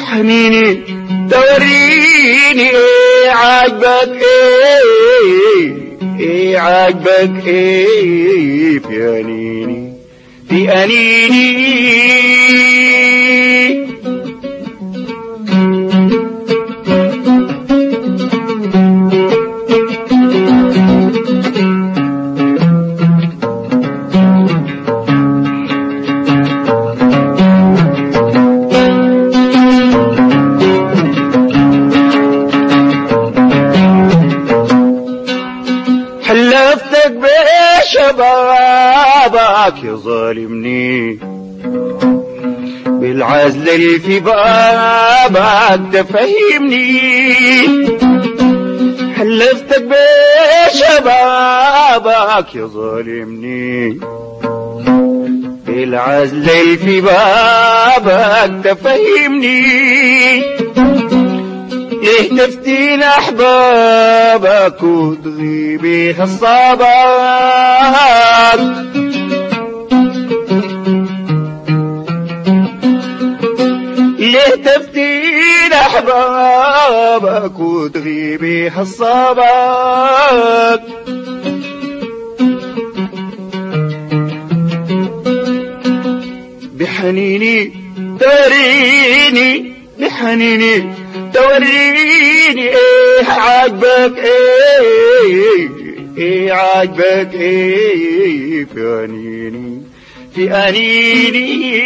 بحنيني توريني ايه عاجبك ايه ايه عاجبك ايه في انيني في انيني حلفتك بشبابك يا ظالمني بالعزل اللي في بابك تفهمني حلفتك بشبابك يا ظالمني بالعزل اللي في بابك تفهمني ليه تفتين احبابك وتغيبي حصابك ليه تفتين احبابك وتغيبي حصابك بحنيني تريني بحنيني توريني ايه عاجبك ايه ايه عاجبك ايه في انيني في انيني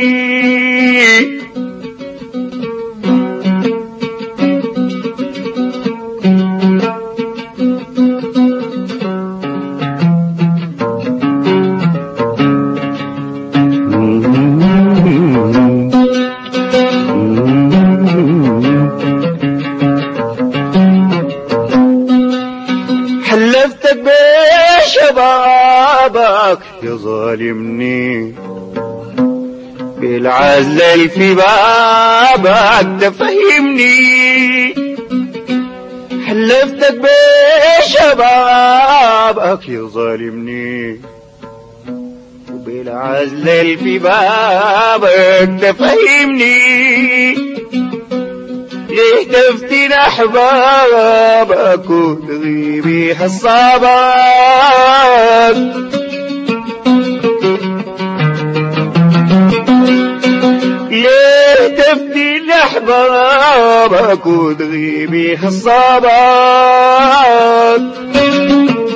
حلفتك بشبابك يا ظالمني بالعزل في بابك تفهمني حلفتك بشبابك يا ظالمني وبالعزل في بابك تفهمني ليه تفتن احبابك وتغيبي حصابك ليه تفتن احبابك وتغيبي حصابك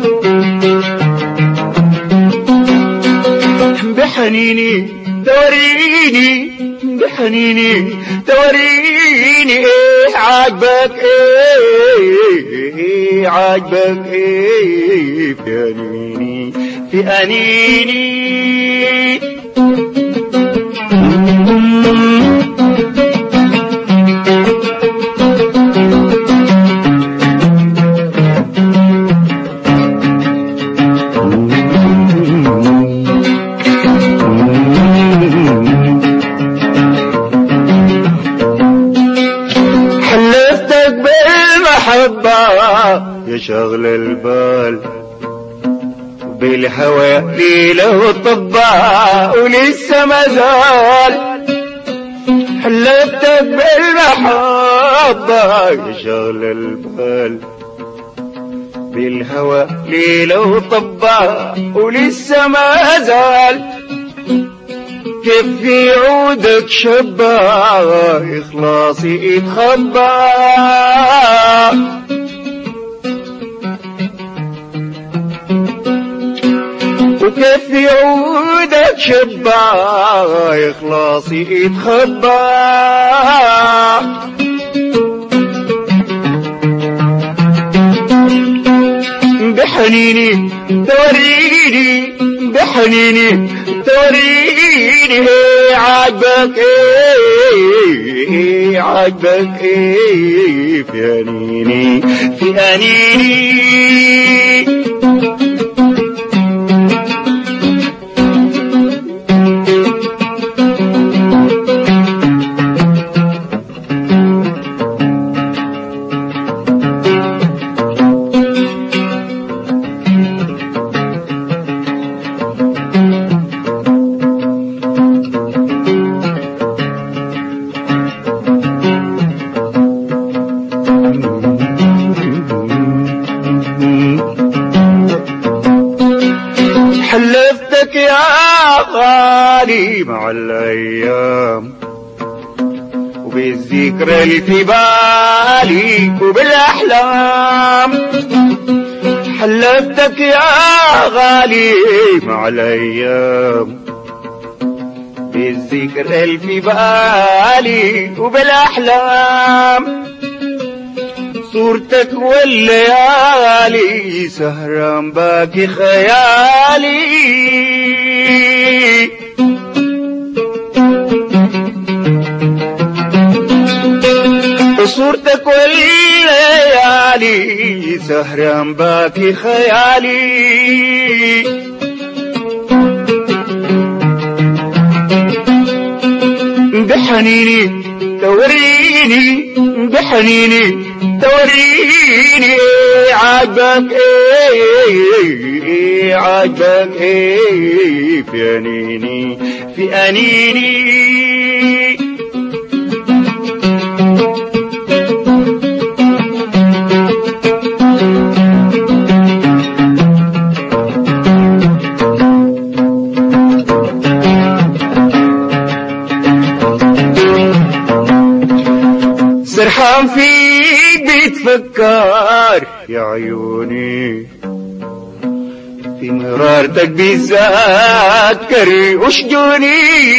بحنيني توريني بحنيني توريني ايه عاجبك ايه ايه عاجبك ايه في انيني في انيني حلفتك بالمحبة يا شغل البال بالهوى ليله طبع ولسه ما زال حلفتك بالمحبة يا شغل البال بالهوى ليله طبع ولسه ما زال كيف في عودك شبع إخلاصي يتخبى وكيف في عودك شبع إخلاصي يتخبى بحنيني توريني بحنيني توريني ايه عاجبك ايه عاجبك ايه في انيني في انيني بالي مع الأيام وبالذكرى اللي في بالي وبالأحلام حلفتك يا غالي مع الأيام بالذكرى اللي في بالي وبالأحلام صورتك والليالي سهران باقي خيالي صورتك والليالي سهران باقي خيالي بحنيني توريني بحنيني توريني عاجبك ايه عاجبك ايه في انيني في انيني سرحان فيك بتفكر يا عيوني في مرارتك بتذكر وشجوني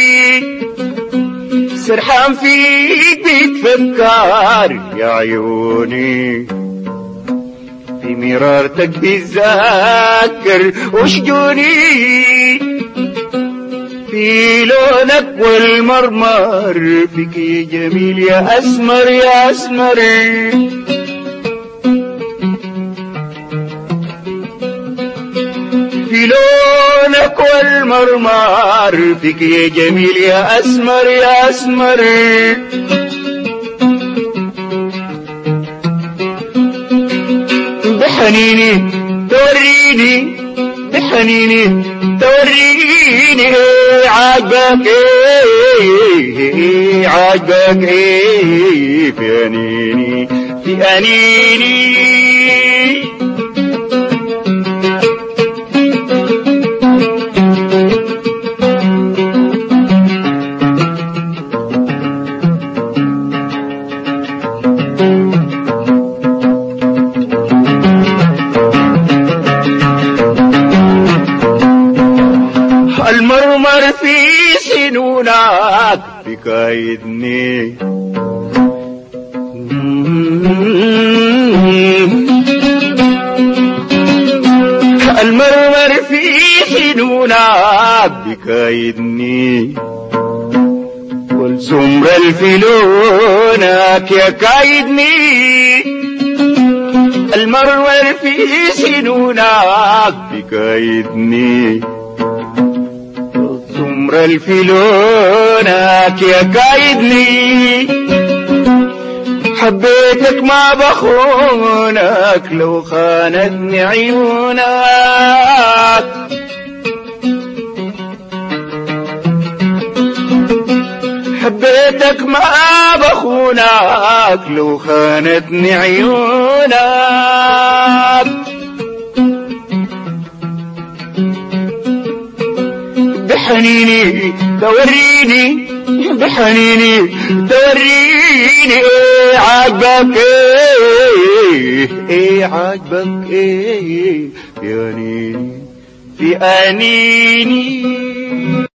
سرحان فيك بتفكر يا عيوني في مرارتك بتذكر وشجوني في لونك والمرمر فيك يا جميل يا أسمر يا أسمر في لونك والمرمر فيك يا جميل يا أسمر يا أسمر بحنيني توريني بحنيني توريني ايه عاجبك ايه عاجبك ايه في انيني في انيني المرمر في سنونك بكايدني المرمر في سنونك بكايدني والسمر الفلونك يا كايدني المرمر في سنونك بكايدني سمر الفلونك يا قايدني حبيتك ما بخونك لو خانتني عيونك حبيتك ما بخونك لو خانتني عيونك بحنيني توريني بحنيني توريني ايه عاجبك ايه ايه عاجبك ايه في انيني في انيني